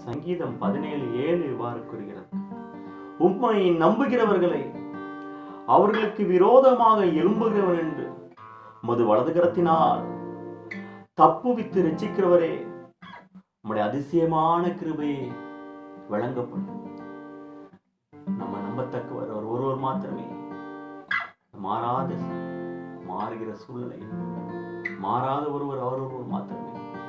சங்கீதம் பதினேழு ஏழு இவ்வாறு கூறுகிறது உம்மை நம்புகிறவர்களை அவர்களுக்கு விரோதமாக எழும்புகிறவன் என்று உமது வலதுகரத்தினால் தப்புவித்து ரட்சிக்கிறவரே உம்முடைய அதிசயமான கிருபையை வழங்கப்படும் நம்ம நம்பத்தக்கவர் அவர் ஒருவர் மாத்திரமே மாறாத மாறுகிற சூழ்நிலை மாறாத ஒருவர் அவர் ஒருவர் மாத்திரமே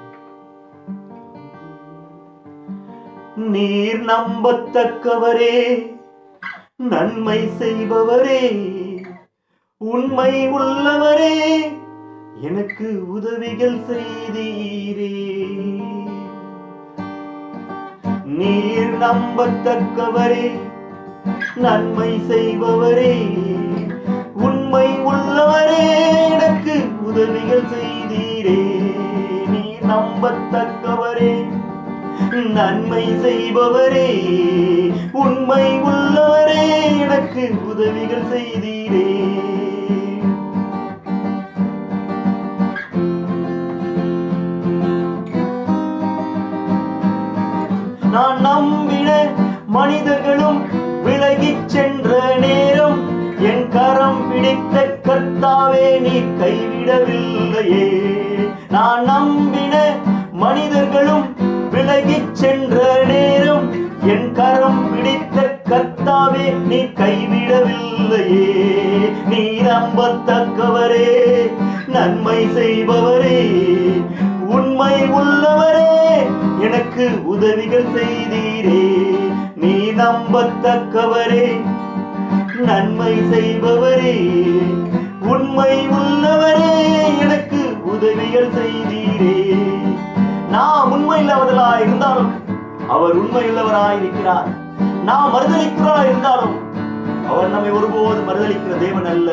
நீர் நம்பத்தக்கவரே நன்மை செய்பவரே உண்மை உள்ளவரே எனக்கு உதவிகள் செய்தீரே நீர் நம்பத்தக்கவரே நன்மை செய்பவரே உண்மை உள்ளவரே எனக்கு உதவிகள் செய்தீரே நீர் நம்பத்தக்கவரே நன்மை செய்பவரே உண்மை உள்ளவரே எனக்கு உதவிகள் செய்தீரே நான் நம்பின மனிதர்களும் விலகிச் சென்ற நேரம் என் கரம் பிடித்த கர்த்தாவே நீ கைவிடவில்லையே நான் நம்பின மனிதர்களும் விலகிச் சென்ற நேரம் என் கரம் பிடித்த கர்த்தாவே நீ கைவிடவில்லையே நீ நம்பத்தக்கவரே நன்மை செய்பவரே உண்மை உள்ளவரே எனக்கு உதவிகள் செய்தீரே நீ நம்பத்தக்கவரே நன்மை செய்பவரே உண்மை உள்ளவரே எனக்கு உதவிகள் செய்தீரே நான் உண்மை இல்லாதவர்களாய் இருந்தாலும் அவர் உண்மை உள்ளவராய் இருக்கிறார் நாம் மறுதளிக்கிறா இருந்தாலும் அவர் நம்மை ஒருபோது மறுதளிக்கிற தேவன் அல்ல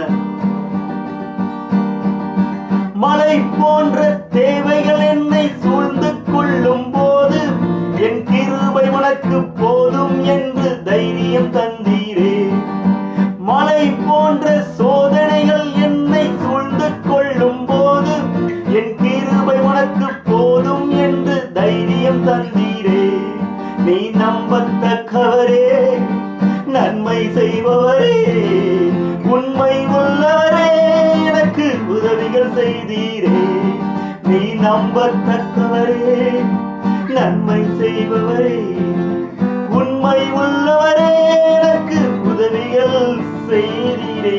மலை போன்ற தேவைகள் என்னை சூழ்ந்து கொள்ளும் போது என் கிருபை உனக்கு போதும் என்று தைரியம் தந்தீரே மலை போன்ற சோதனைகள் என்னை சூழ்ந்து கொள்ளும் போது என் கிருபை உனக்கு போதும் என்று தைரியம் தந்தீரே நீ நம்பத்தக்கவரே நன்மை செய்பவரே உண்மை உள்ளவரே எனக்கு உதவிகள் செய்தீரே நீ நம்பத்தக்கவரே நன்மை செய்பவரே உண்மை உள்ளவரே எனக்கு உதவிகள் செய்தீரே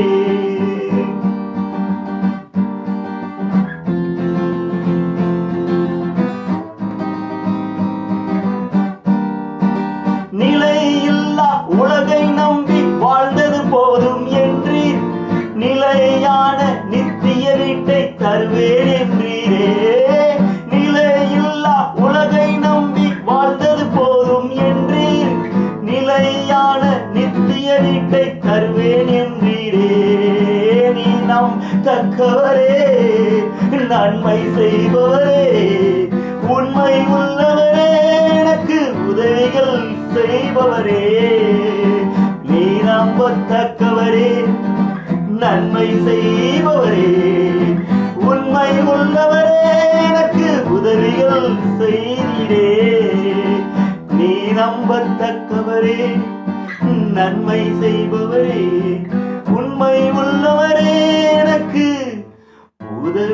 நிலையில்லா உலகை நம்பி வாழ்ந்தது போதும் என்றீர் நிலையான நித்திய வீட்டை தருவேன் என்றீரே நிலையில்லா உலகை நம்பி வாழ்ந்தது போதும் என்றீர் நிலையான நித்திய வீட்டை தருவேன் என்றீரே நீ நம் தக்கவரே நன்மை செய்பவரே உண்மை உள்ளவரே எனக்கு உதவிகள் செய்பவரே நீ நம்பத்தக்கவரே நன்மை செய்பவரே உண்மை உள்ளவரே எனக்கு உதவிகள் செய்தீரே நீ நம்பத்தக்கவரே நன்மை செய்பவரே உண்மை உள்ளவரே எனக்கு உதவி